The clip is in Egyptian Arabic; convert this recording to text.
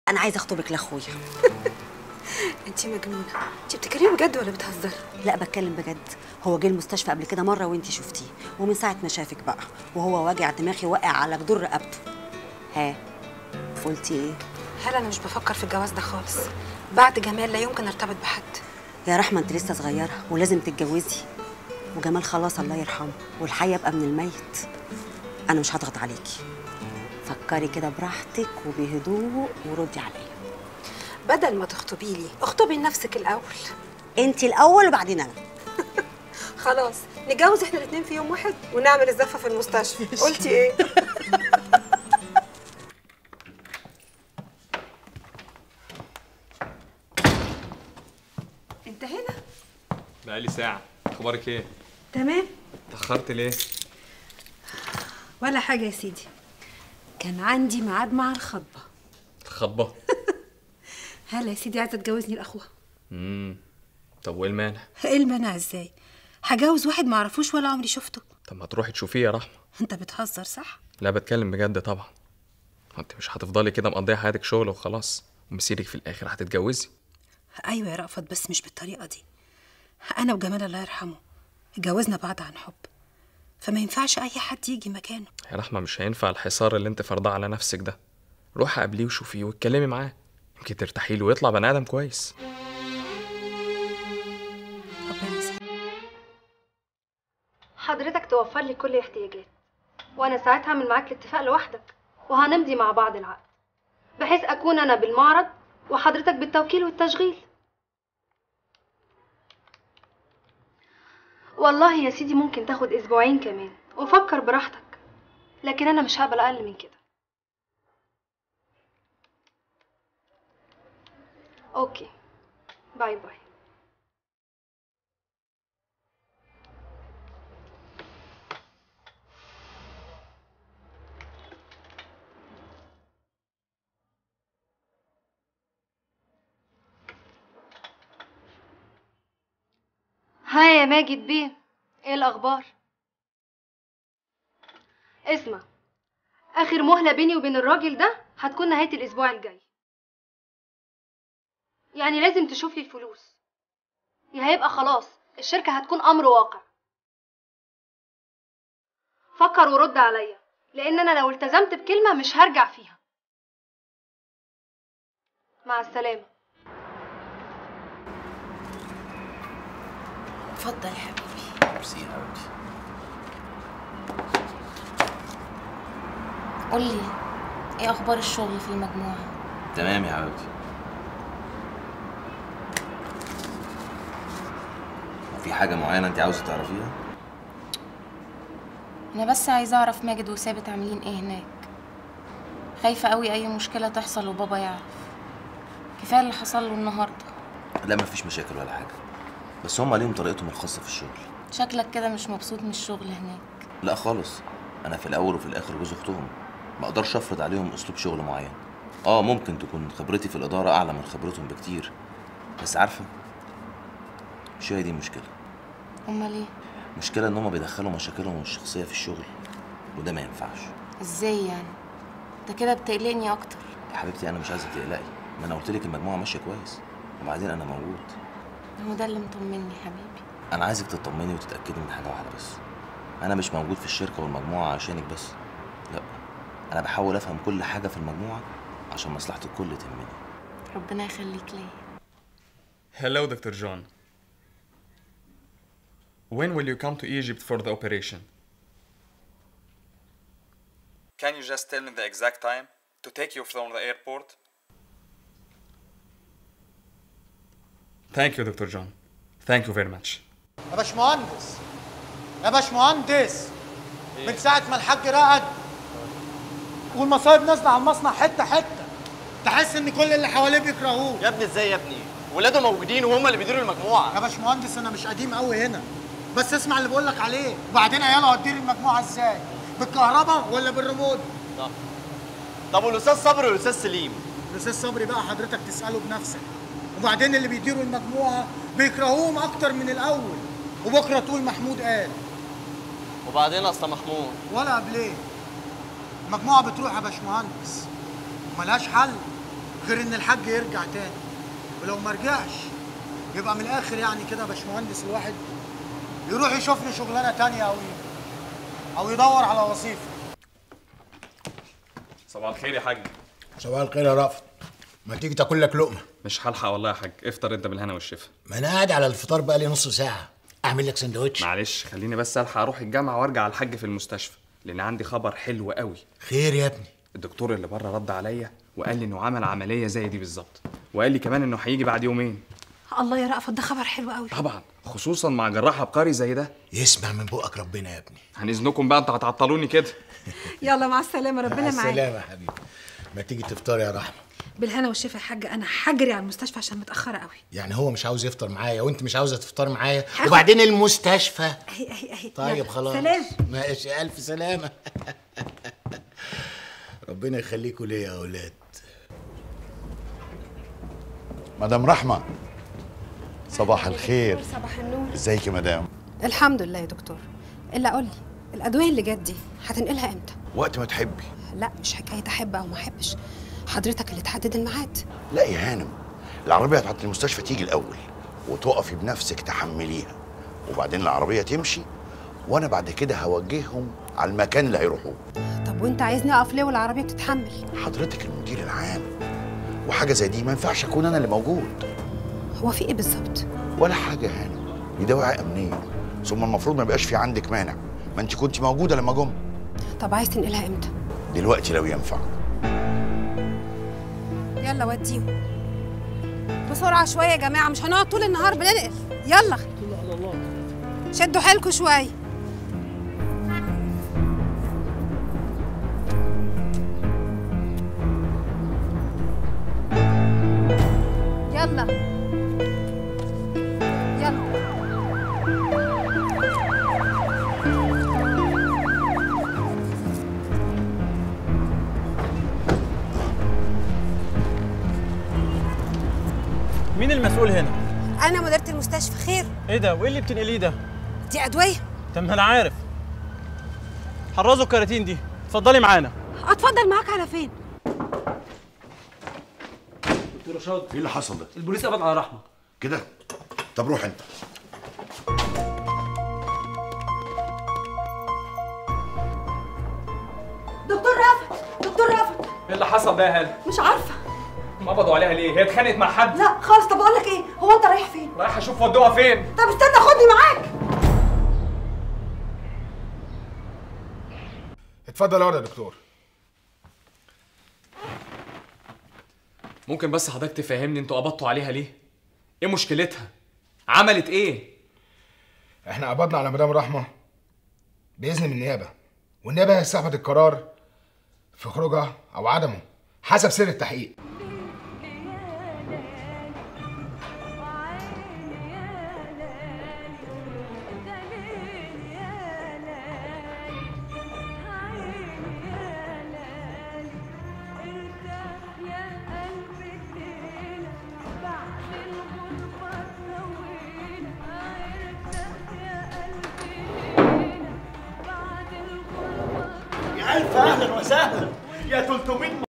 انا عايزه اخطبك لاخويا انت مجنونه انت بتتكلمي بجد ولا بتهزري لا بتكلم بجد هو جه المستشفى قبل كده مره وانت شفتيه ومن ساعه ما شافك بقى وهو واجع دماغي واقع على جدور رقبته ها قلتي ايه هلا انا مش بفكر في الجواز ده خالص بعد جمال لا يمكن ارتبط بحد يا رحمه انت لسه صغيره ولازم تتجوزي وجمال خلاص الله يرحمه والحي يبقى من الميت انا مش هضغط عليكي فكري كده براحتك وبهدوء وردي عليا بدل ما تخطبي لي اخطبي لنفسك الاول انت الاول وبعدين انا خلاص نتجوز احنا الاثنين في يوم واحد ونعمل الزفه في المستشفى قلتي ايه انت هنا بقالي ساعة أخبارك إيه؟ تمام اتأخرت ليه؟ ولا حاجه يا سيدي كان عندي ميعاد مع الخطبه الخطبة هلا يا سيدي عايزه تجوزني لاخوها امم طب وإيه المانع؟ ايه المانع ازاي هجوز واحد ما اعرفوش ولا عمري شفته طب ما تروحي تشوفيه يا رحمة انت بتهزر صح لا بتكلم بجد طبعا ما انت مش هتفضلي كده مقضية حياتك شغل وخلاص ومسيرك في الآخر هتتجوزي ايوه يا رأفت بس مش بالطريقه دي انا وجمال الله يرحمه اتجوزنا بعض عن حب فما ينفعش اي حد يجي مكانه يا رحمة مش هينفع الحصار اللي انت فرضاه على نفسك ده روحي قابليه وشوفيه واتكلمي معاه يمكن ترتاحي له ويطلع بني آدم كويس ربنا يسعدك حضرتك توفر لي كل احتياجاتي وانا ساعتها هعمل معاك الاتفاق لوحدك وهنمضي مع بعض العقد بحيث اكون انا بالمعرض وحضرتك بالتوكيل والتشغيل والله يا سيدي ممكن تاخد اسبوعين كمان وفكر براحتك لكن انا مش هقبل اقل من كده اوكي باي باي ها يا ماجد بيه ايه الاخبار اسمع اخر مهله بيني وبين الراجل ده هتكون نهايه الاسبوع الجاي يعني لازم تشوف لي الفلوس يا هيبقى خلاص الشركه هتكون امر واقع فكر ورد عليا لان انا لو التزمت بكلمه مش هرجع فيها مع السلامه اتفضل يا حبيبي ميرسي يا حبيبتي قول لي ايه اخبار الشغل في المجموعه تمام يا حبيبتي في حاجة معينة أنت عاوزة تعرفيها؟ انا بس عايزه اعرف ماجد وثابت عاملين ايه هناك خايفه قوي اي مشكله تحصل وبابا يعرف كفايه اللي حصل له النهارده لا مفيش مشاكل ولا حاجة بس هم ليهم طريقتهم الخاصة في الشغل شكلك كده مش مبسوط من الشغل هناك لا خالص أنا في الأول وفي الآخر جوز أختهم ما أقدرش أفرض عليهم أسلوب شغل معين آه ممكن تكون خبرتي في الإدارة أعلى من خبرتهم بكتير بس عارفة مش هي دي المشكلة امال ايه المشكلة إن هم بيدخلوا مشاكلهم الشخصية في الشغل وده ما ينفعش ازاي يعني انت كده بتقلقني اكتر يا حبيبتي أنا مش عايزك تقلقي ما أنا قلت لك المجموعة ماشية كويس وبعدين أنا موجود هو ده اللي مطمني حبيبي انا عايزك تطمني وتتاكدي من حاجه واحده بس انا مش موجود في الشركه والمجموعه عشانك بس لا انا بحاول افهم كل حاجه في المجموعه عشان مصلحه الكل تهمني ربنا يخليك ليا Hello, Dr. John. When will you come to Egypt for the operation? Can you just tell me the exact time to take you from the airport? Thank you, Dr. John. Thank you very much. يا باشمهندس يا باشمهندس من ساعة ما الحاج رقد والمصايب نازلة على المصنع حتة حتة تحس إن كل اللي حواليه بيكرهوه يا ابني ازاي يا ابني ولاده موجودين وهم اللي بيديروا المجموعه يا باشمهندس أنا مش قديم قوي هنا بس اسمع اللي بقول لك عليه وبعدين عياله هتدير المجموعة إزاي؟ بالكهرباء ولا بالريموت؟ صح طب والاستاذ صبري والاستاذ سليم الأستاذ صبري بقى حضرتك تسأله بنفسك وبعدين اللي بيديروا المجموعة بيكرهوهم أكتر من الأول وبكرة تقول محمود قال وبعدين اصل محمود ولا قبليه المجموعة بتروح يا باشمهندس وملهاش حل غير ان الحاج يرجع تاني ولو ما رجعش يبقى من الاخر يعني كده يا باشمهندس الواحد يروح يشوف له شغلانه تانية او او يدور على وظيفه صباح الخير يا حاج صباح الخير يا رافض ما تيجي تاكل لك لقمه مش هلحق والله يا حاج افطر انت بالهنا والشفا ما انا قاعد على الفطار بقى لي نص ساعه اعمل لك سندوتش معلش خليني بس الحق اروح الجامعه وارجع على الحاج في المستشفى لان عندي خبر حلو قوي خير يا ابني الدكتور اللي بره رد عليا وقال لي انه عمل عمليه زي دي بالظبط وقال لي كمان انه هيجي بعد يومين الله يا رأفت ده خبر حلو قوي طبعا خصوصا مع جراح عبقري زي ده يسمع من بقك ربنا يا ابني عن اذنكم بقى انتوا هتعطلوني كده يلا مع السلامه ربنا مع معاك السلامه يا حبيبي ما تيجي تفطر يا رحمه بالهنا والشفا يا حاج انا هجري على المستشفى عشان متاخره قوي يعني هو مش عاوز يفطر معايا وانت مش عاوزه تفطر معايا هاخد- وبعدين المستشفى اهي اهي اهي طيب يلا. خلاص سلام ماشي الف سلامه ربنا يخليكوا ليا يا اولاد مدام رحمة صباح الخير صباح النور ازيك يا مدام الحمد لله يا دكتور الا قول لي الادويه اللي جت دي هتنقلها امتى وقت ما تحبي لا مش حكايه احب او ما احبش حضرتك اللي تحدد الميعاد لا يا هانم العربية بتاعت المستشفى تيجي الأول وتقفي بنفسك تحمليها وبعدين العربية تمشي وأنا بعد كده هوجههم على المكان اللي هيروحوه طب وانت عايزني اقف ليه والعربيه بتتحمل حضرتك المدير العام وحاجة زي دي ما ينفعش أكون أنا اللي موجود هو في ايه بالظبط ولا حاجة يا هانم دي دواعي أمنية ثم المفروض ما يبقاش في عندك مانع ما أنت كنت موجودة لما جم طب عايز تنقلها امتى دلوقتي لو ينفع يلا وديهم بسرعه شويه يا جماعه مش هنقعد طول النهار بننقل يلا شدوا حيلكوا شويه يلا يلا مين المسؤول هنا؟ انا مديره المستشفى خير ايه ده؟ وايه اللي بتنقليه ده؟ دي ادويه طب ما انا عارف حرزوا الكراتين دي اتفضلي معانا اتفضل معاك على فين دكتور رشاد إيه اللي حصل ده؟ البوليس قبض على رحمه كده طب روح أنت دكتور رافت دكتور رافت ايه اللي حصل ده يا هلا مش عارفه قبضوا عليها ليه هي اتخانقت مع حد لا خالص طب اقول لك ايه هو انت رايح فين رايح اشوف ودوها فين طب استنى خدني معاك اتفضل اقعد يا دكتور ممكن بس حضرتك تفهمني انتوا قبضتوا عليها ليه ايه مشكلتها عملت ايه احنا قبضنا على مدام رحمه باذن من النيابه والنيابه هي صاحبه القرار في خروجها او عدمه حسب سر التحقيق يا الف اهلا وسهلا يا 300